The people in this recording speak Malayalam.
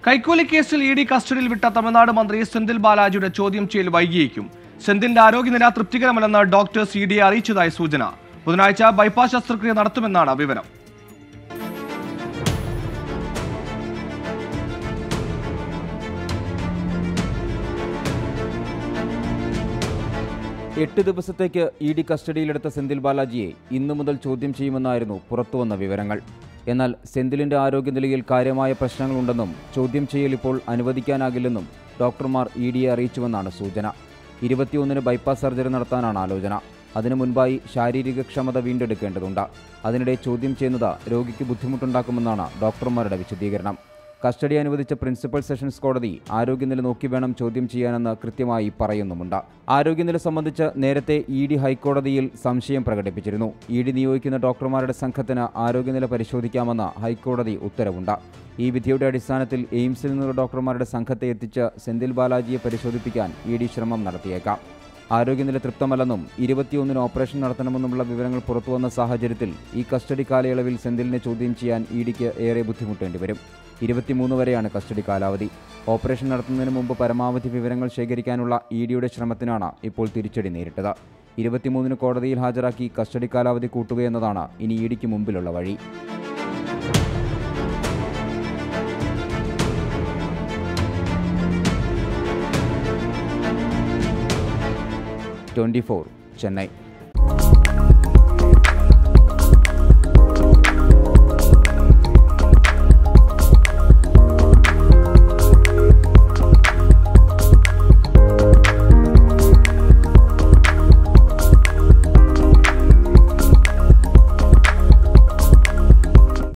കൈക്കൂലി കേസിൽ ഇ ഡി കസ്റ്റഡിയിൽ വിട്ട തമിഴ്നാട് മന്ത്രി സെന്തിൽ ബാലാജിയുടെ ചോദ്യം ചെയ്യൽ വൈകിയേക്കും സെന്തിലിന്റെ ആരോഗ്യനില തൃപ്തികരമല്ലെന്ന് ഡോക്ടേഴ്സ് ഇ ഡിയെ അറിയിച്ചതായി സൂചന ബുധനാഴ്ച ബൈപ്പാസ് ശസ്ത്രക്രിയ നടത്തുമെന്നാണ് വിവരം എട്ട് ദിവസത്തേക്ക് ഇ ഡി കസ്റ്റഡിയിലെടുത്ത സെന്തിൽ ബാലാജിയെ ഇന്നു മുതൽ ചോദ്യം ചെയ്യുമെന്നായിരുന്നു പുറത്തുവന്ന വിവരങ്ങൾ എന്നാൽ സെന്തിലിന്റെ ആരോഗ്യനിലയിൽ കാര്യമായ പ്രശ്നങ്ങളുണ്ടെന്നും ചോദ്യം ചെയ്യൽ ഇപ്പോൾ അനുവദിക്കാനാകില്ലെന്നും ഡോക്ടർമാർ ഇ ഡിയെ അറിയിച്ചുവെന്നാണ് സൂചന ഇരുപത്തിയൊന്നിന് ബൈപ്പാസ് സർജറി നടത്താനാണ് ആലോചന അതിനു മുൻപായി ശാരീരിക ക്ഷമത വീണ്ടെടുക്കേണ്ടതുണ്ട് അതിനിടെ ചോദ്യം ചെയ്യുന്നത് രോഗിക്ക് ബുദ്ധിമുട്ടുണ്ടാക്കുമെന്നാണ് ഡോക്ടർമാരുടെ വിശദീകരണം കസ്റ്റഡി അനുവദിച്ച പ്രിൻസിപ്പൽ സെഷൻസ് കോടതി ആരോഗ്യനില നോക്കി വേണം ചോദ്യം ചെയ്യാനെന്ന് കൃത്യമായി പറയുന്നുമുണ്ട് ആരോഗ്യനില സംബന്ധിച്ച് നേരത്തെ ഇ ഡി ഹൈക്കോടതിയിൽ സംശയം പ്രകടിപ്പിച്ചിരുന്നു ഇ ഡി നിയോഗിക്കുന്ന ഡോക്ടർമാരുടെ സംഘത്തിന് ആരോഗ്യനില പരിശോധിക്കാമെന്ന് ഹൈക്കോടതി ഉത്തരവുണ്ട് ഈ വിധിയുടെ അടിസ്ഥാനത്തിൽ എയിംസിൽ നിന്നുള്ള ഡോക്ടർമാരുടെ സംഘത്തെ എത്തിച്ച് സെന്തിൽ ബാലാജിയെ പരിശോധിപ്പിക്കാൻ ഇ ഡി ശ്രമം നടത്തിയേക്കാം ആരോഗ്യനില തൃപ്തമല്ലെന്നും ഇരുപത്തിയൊന്നിന് ഓപ്പറേഷൻ നടത്തണമെന്നുമുള്ള വിവരങ്ങൾ പുറത്തുവന്ന സാഹചര്യത്തിൽ ഈ കസ്റ്റഡി കാലയളവിൽ സെന്തിലിനെ ചോദ്യം ചെയ്യാൻ ഇ ഡിക്ക് ഏറെ ബുദ്ധിമുട്ടേണ്ടി വരും ഇരുപത്തിമൂന്ന് വരെയാണ് കസ്റ്റഡി കാലാവധി ഓപ്പറേഷൻ നടത്തുന്നതിന് മുമ്പ് പരമാവധി വിവരങ്ങൾ ശേഖരിക്കാനുള്ള ഇ ഡിയുടെ ശ്രമത്തിനാണ് ഇപ്പോൾ തിരിച്ചടി നേരിട്ടത് ഇരുപത്തിമൂന്നിന് കോടതിയിൽ ഹാജരാക്കി കസ്റ്റഡി കാലാവധി കൂട്ടുകയെന്നതാണ് ഇനി ഇ ഡിക്ക് മുമ്പിലുള്ള വഴി ട്വൻറ്റി ചെന്നൈ